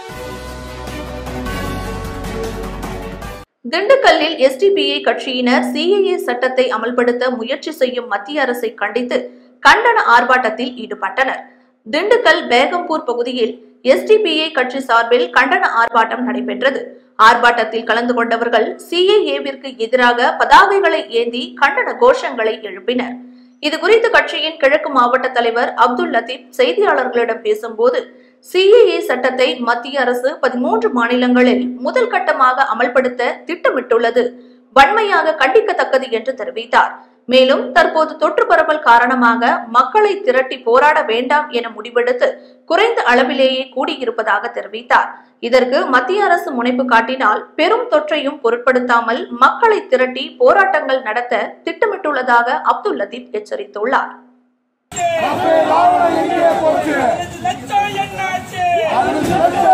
திண்டுக்கல்லில் எஸ்டிபிஐ கட்சியினர் சிஏஏ சட்டத்தை அமல்படுத்த முயற்சி செய்யும் மத்திய அரசை கண்டித்து கண்டன ஆர்ப்பாட்டத்தில் ஈடுபட்டனர் திண்டுக்கல் பேகம்பூர் பகுதியில் எஸ்டிபிஐ கட்சி சார்பில் கண்டன ஆர்ப்பாட்டம் நடைபெற்றது ஆர்ப்பாட்டத்தில் கலந்து கொண்டவர்கள் சிஏஏவிற்கு எதிராக பதாகைகளை ஏந்தி கண்டன கோஷங்களை எழுப்பினர் இதுகுறித்து கட்சியின் கிழக்கு மாவட்ட தலைவர் அப்துல் லத்தீப் செய்தியாளர்களிடம் பேசும்போது சிஏஏ சட்டத்தை மத்திய அரசு பதிமூன்று மாநிலங்களில் முதல் கட்டமாக அமல்படுத்த திட்டமிட்டுள்ளது வன்மையாக கண்டிக்கத்தக்கது என்று தெரிவித்தார் மேலும் தற்போது தொற்று பரவல் காரணமாக மக்களை திரட்டி போராட வேண்டாம் என முடிவெடுத்து குறைந்த அளவிலேயே கூடியிருப்பதாக தெரிவித்தார் இதற்கு மத்திய அரசு முனைப்பு காட்டினால் பெரும் தொற்றையும் பொருட்படுத்தாமல் மக்களை திரட்டி போராட்டங்கள் நடத்த திட்டமிட்டுள்ளதாக அப்துல் லத்தீப் எச்சரித்துள்ளார் லட்சம் என்னாச்சு